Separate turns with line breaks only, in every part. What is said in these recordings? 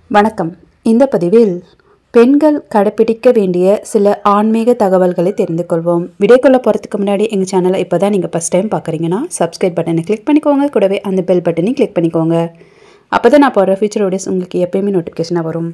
வணக்கம் இந்த பதிவில் பெண்கள் கடைப்பிடிக்க வேண்டிய சில ஆன்மீக தகவல்களை தெரிந்து கொள்வோம் வீடியோக்குள்ளே போகிறதுக்கு முன்னாடி எங்கள் சேனலை இப்போ தான் நீங்கள் ஃபஸ்ட் டைம் பார்க்குறீங்கன்னா சப்ஸ்கிரைப் பட்டனை கிளிக் பண்ணிக்கோங்க கூடவே அந்த பெல் பட்டனையும் கிளிக் பண்ணிக்கோங்க அப்போ தான் நான் போடுற ஃபியூச்சர் வீடியோஸ் உங்களுக்கு எப்பயுமே நோட்டிஃபிகேஷனாக வரும்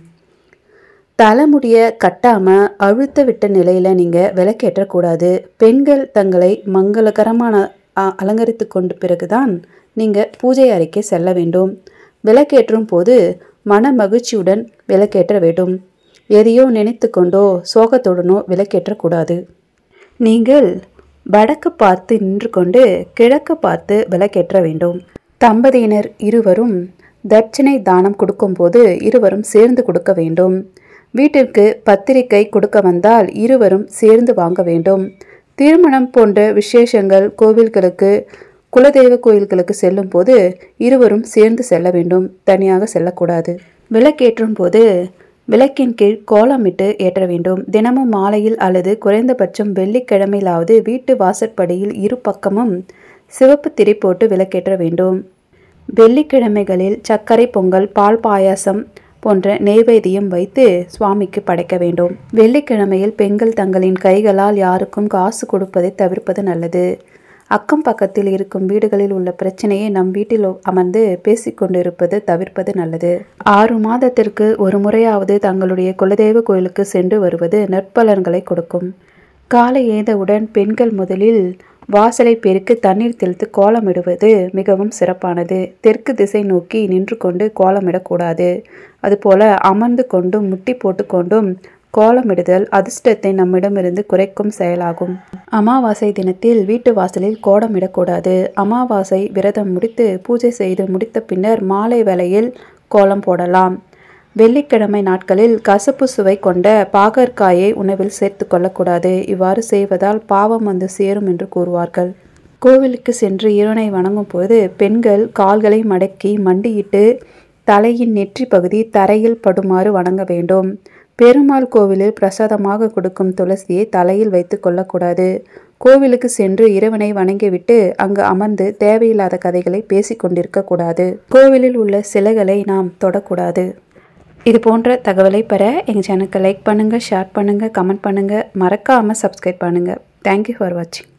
தலைமுடியை கட்டாமல் அழுத்த விட்ட நிலையில் நீங்கள் விளக்கேற்றக்கூடாது பெண்கள் தங்களை மங்களகரமான அ- அலங்கரித்து கொண்ட பிறகுதான் நீங்கள் பூஜை அறைக்கு செல்ல வேண்டும் விளக்கேற்றும் போது மன மகிழ்ச்சியுடன் விளக்கேற்ற வேண்டும் எதையோ நினைத்து கொண்டோ சோகத்துடனோ விளக்கேற்றக்கூடாது நீங்கள் வடக்கு பார்த்து நின்று கொண்டு கிழக்கு பார்த்து விளக்கேற்ற வேண்டும் தம்பதியினர் இருவரும் தட்சணை தானம் கொடுக்கும்போது இருவரும் சேர்ந்து கொடுக்க வேண்டும் வீட்டிற்கு பத்திரிகை கொடுக்க வந்தால் இருவரும் சேர்ந்து வாங்க வேண்டும் திருமணம் போன்ற விசேஷங்கள் கோவில்களுக்கு குலதெய்வ கோயில்களுக்கு செல்லும் போது இருவரும் சேர்ந்து செல்ல வேண்டும் தனியாக செல்லக்கூடாது விளக்கேற்றும் போது விளக்கின் கீழ் கோலமிட்டு ஏற்ற வேண்டும் தினமும் மாலையில் அல்லது குறைந்தபட்சம் வெள்ளிக்கிழமையிலாவது வீட்டு வாசற்படியில் இரு பக்கமும் சிவப்பு திரி போட்டு விளக்கேற்ற வேண்டும் வெள்ளிக்கிழமைகளில் சர்க்கரை பொங்கல் பால் பாயாசம் போன்ற நெய்வேத்தியம் வைத்து சுவாமிக்கு படைக்க வேண்டும் வெள்ளிக்கிழமையில் பெண்கள் தங்களின் கைகளால் யாருக்கும் காசு கொடுப்பதை தவிர்ப்பது நல்லது அக்கம் பக்கத்தில் இருக்கும் வீடுகளில் உள்ள பிரச்சனையை நம் வீட்டில் அமர்ந்து பேசிக்கொண்டிருப்பது தவிர்ப்பது நல்லது ஆறு மாதத்திற்கு ஒரு முறையாவது தங்களுடைய குலதெய்வ கோயிலுக்கு சென்று வருவது நற்பலன்களை கொடுக்கும் காலை எழுந்தவுடன் பெண்கள் முதலில் வாசலை பெருக்கி தண்ணீர் தெளித்து கோலமிடுவது மிகவும் சிறப்பானது தெற்கு திசை நோக்கி நின்று கொண்டு கோலமிடக்கூடாது அதுபோல அமர்ந்து கொண்டும் முட்டி போட்டுக்கொண்டும் கோலமிடுதல் அதிர்ஷ்டத்தை நம்மிடமிருந்து குறைக்கும் செயலாகும் அமாவாசை தினத்தில் வீட்டு வாசலில் கோலமிடக்கூடாது அமாவாசை விரதம் முடித்து பூஜை செய்து முடித்த பின்னர் மாலை வேளையில் கோலம் போடலாம் வெள்ளிக்கிழமை நாட்களில் கசப்பு சுவை கொண்ட பாகற்காயை உணவில் சேர்த்து கொள்ளக்கூடாது இவ்வாறு செய்வதால் பாவம் வந்து சேரும் என்று கூறுவார்கள் கோவிலுக்கு சென்று இறைவனை வணங்கும் போது பெண்கள் கால்களை மடக்கி மண்டியிட்டு தலையின் நெற்றி பகுதி தரையில் படுமாறு வணங்க வேண்டும் பெருமாள் கோவிலில் பிரசாதமாக கொடுக்கும் துளசியை தலையில் வைத்து கொள்ளக்கூடாது கோவிலுக்கு சென்று இறைவனை வணங்கிவிட்டு அங்கு அமர்ந்து தேவையில்லாத கதைகளை பேசிக் கொண்டிருக்க கூடாது கோவிலில் உள்ள சிலைகளை நாம் தொடக்கூடாது இது போன்ற தகவலை பெற எங்கள் சேனலுக்கு லைக் பண்ணுங்கள் ஷேர் பண்ணுங்கள் கமெண்ட் பண்ணுங்கள் மறக்காமல் சப்ஸ்கிரைப் பண்ணுங்கள் தேங்க்யூ ஃபார் வாட்சிங்